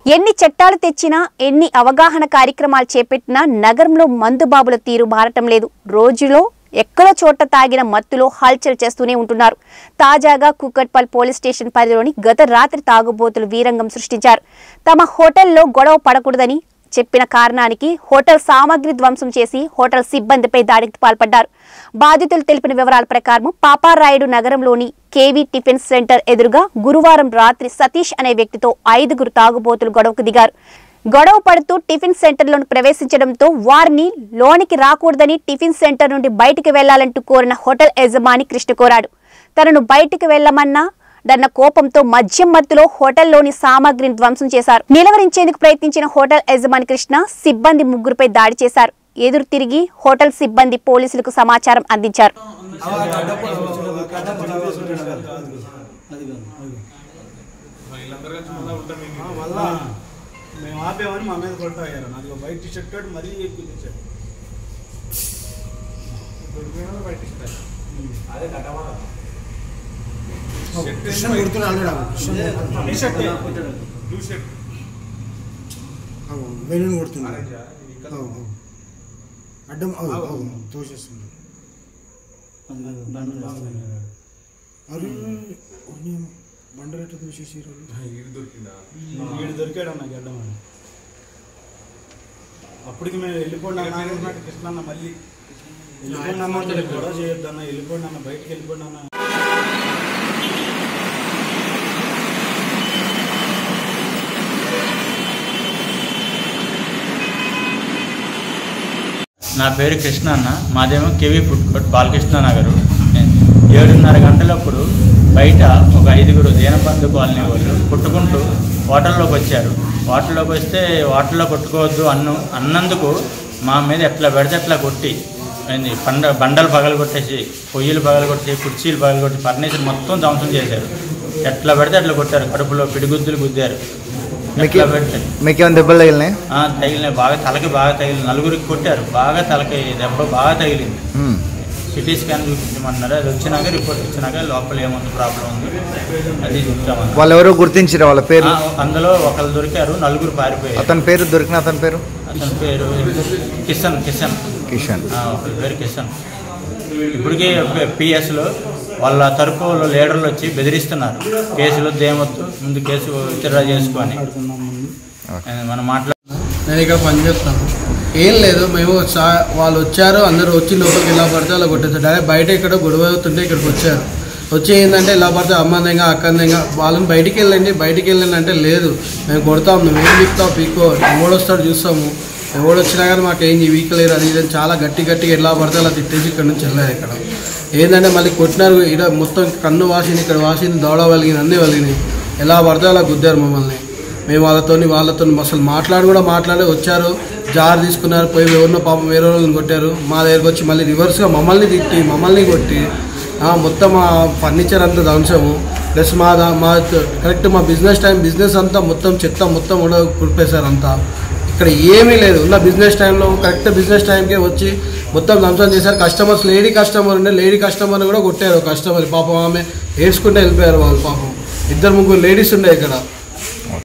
ఎన్ని చట్టాలు తెచ్చినా ఎన్ని అవగాహన కార్యక్రమాలు చేపట్టినా నగరంలో మందుబాబుల తీరు మారటం లేదు రోజులో ఎక్కడో చోట తాగిన మత్తులో హల్చల్ చేస్తూనే ఉంటున్నారు తాజాగా కుక్కట్పల్ పోలీస్ స్టేషన్ పరిధిలోని గత రాత్రి తాగుబోతులు వీరంగం సృష్టించారు తమ హోటల్లో గొడవ పడకూడదని చెప్పిన కారణానికి హోటల్ సామాగ్రి ధ్వంసం చేసి హోటల్ సిబ్బందిపై దాడికి పాల్పడ్డారు బాధితులు తెలిపిన వివరాల ప్రకారం పాపారాయుడు నగరంలోని కేవీ టిఫిన్ సెంటర్ ఎదురుగా గురువారం రాత్రి సతీష్ అనే వ్యక్తితో ఐదుగురు తాగుబోతులు గొడవకు దిగారు గొడవ పడుతూ టిఫిన్ సెంటర్లోకి ప్రవేశించడంతో వారిని లోనికి రాకూడదని టిఫిన్ సెంటర్ నుండి బయటికి వెళ్లాలంటూ కోరిన హోటల్ యజమాని కృష్ణ కోరాడు తనను బయటికి వెళ్లమన్నా దన్న కోపంతో మద్యం మత్తులో హోటల్లోని సామాగ్రిని ధ్వంసం చేశారు నిలవరించేందుకు ప్రయత్నించిన హోటల్ యజమాని కృష్ణ సిబ్బంది ముగ్గురుపై దాడి చేశారు ఎదురు తిరిగి హోటల్ సిబ్బంది పోలీసులకు సమాచారం అందించారు మళ్ళా మేము ఆపేమని మా మీద కొడతా అయ్యారు నాది ఒక వైట్ టీషర్ట్ తోటి మరీ ఎక్కువ తెచ్చాడు కృష్ణ కొడుతున్నాడు టీషర్ట్ వెనుని కొడుతున్నాడు అవు, అవు. అడ్డం అవు, అవు, తోసేస్తున్నాడు అరే ఉదయం బండరెట్ట తోసేసారు వీడు దొరికాడు అన్న గడ్డం అని అప్పటికి మేము వెళ్ళిపోండి అన్న అనుకున్నాడు కృష్ణ అన్న మళ్ళీ వెళ్ళిపోండి అన్న అంటే గొడవ చేయొద్దు అన్న వెళ్ళిపోండి అన్న బయటికి వెళ్ళిపోండి అన్న నా పేరు కృష్ణ అన్న మాదేమో కేవీ ఫుడ్ కోర్ట్ బాలకృష్ణ నగరు ఏడున్నర గంటలప్పుడు బయట ఒక ఐదుగురు దీనబంధు కాలనీ వాళ్ళు కొట్టుకుంటూ హోటల్లోకి వచ్చారు హోటల్లోకి వస్తే హోటల్లో కొట్టుకోవద్దు అన్ను అన్నందుకు మా మీద ఎట్లా పెడితే ఎట్లా కొట్టి ఏంది పండ బండలు పగలగొట్టేసి పొయ్యిలు పగలగొట్టి కుర్చీలు పగలగొట్టి ఫర్నిచర్ మొత్తం ధ్వంసం చేశారు ఎట్లా పెడితే అట్లా కొట్టారు కడుపులో పిడిగుద్దులు గుద్దారు ఎట్లా పెడితే మీకేమైనా దెబ్బలు తగిలినాయి ఆ, తగిలినాయి బాగా తలకి బాగా తగిలింది నలుగురికి కొట్టారు బాగా తలకి దెబ్బ బాగా తగిలింది మ్మ్. సిటీ స్కాన్ చూపించమన్నారు అది వచ్చినాక రిపోర్ట్ ఇచ్చినాక లోపల ఏముంది ప్రాబ్లం ఉంది అది చూస్తామన్నారు వాళ్ళు ఎవరో గుర్తించారు వాళ్ళ పేరు ఆ, అందులో ఒకళ్ళు దొరికారు నలుగురు పారిపోయారు అతని పేరు దొరికిన అతని పేరు అతని పేరు కిషన్ కిషన్ కిషన్ ఆ, ఒకరి పేరు కిషన్ ఇప్పటికే పిఎస్లో వాళ్ళ తరపు లీడర్లు వచ్చి బెదిరిస్తున్నారు కేసులు దేమొద్దు ముందు కేసు విత్డ్రా చేసుకొని ఆ, మనం మాట్లా నేను ఇక్కడ పని చేస్తాను ఏం లేదు మేము సా- వాళ్ళు వచ్చారు అందరూ వచ్చి లోపలికి ఇలా పడితే అలా కొట్టేస్తారు డైరెక్ట్ బయట ఇక్కడ గొడవ అవుతుంటే ఇక్కడికి వచ్చారు వచ్చి ఏంటంటే ఇలా పడితే అమ్మందంగా అక్కందంగా వాళ్ళని బయటికి వెళ్ళండి బయటికి వెళ్ళండి అంటే లేదు మేము కొడతాం నువ్వు ఏం పీక్తావు పీకో ఎవడు వస్తాడు చూస్తాము ఎవడు వచ్చినా కానీ మాకు ఏం వీకలేరు అది ఇది అని చాలా గట్టి గట్టిగా ఎలా పడితే అలా తిట్టేసి ఇక్కడ నుంచి వెళ్ళారు ఇక్కడ ఏంటంటే మళ్ళీ కొట్టినారు ఇక్కడ మొత్తం కన్ను వాసింది ఇక్కడ వాసింది దౌడ వలిగింది అన్నీ వలిగినాయి ఎలా పడితే అలా గుద్దారు మమ్మల్ని మేము వాళ్ళతోని వాళ్ళతో అసలు మాట్లాడి కూడా మాట్లాడి వచ్చారు జార్ తీసుకున్నారు పోయి ఎవరినో పాపం వేరే వాళ్ళని కొట్టారు మా దగ్గరకు వచ్చి మళ్ళీ రివర్స్గా మమ్మల్ని తిట్టి మమ్మల్ని కొట్టి ఆ, మొత్తం ఆ ఫర్నిచర్ అంతా ధ్వంసము ప్లస్ మా దా- మా కరెక్ట్ మా బిజినెస్ టైం బిజినెస్ అంతా మొత్తం చెత్త మొత్తం కూడా కురిపేశారు అంతా ఇక్కడ ఏమీ లేదు ఉన్న బిజినెస్ టైంలో కరెక్ట్ బిజినెస్ టైంకే వచ్చి మొత్తం ధ్వంసం చేశారు కస్టమర్స్ లేడీ కస్టమర్ ఉండే లేడీ కస్టమర్ని కూడా కొట్టారు కస్టమర్ పాపం ఆమె ఏడ్చుకుంటే వెళ్ళిపోయారు వాళ్ళు పాపం ఇద్దరు ముగ్గురు లేడీస్ ఉండే ఇక్కడ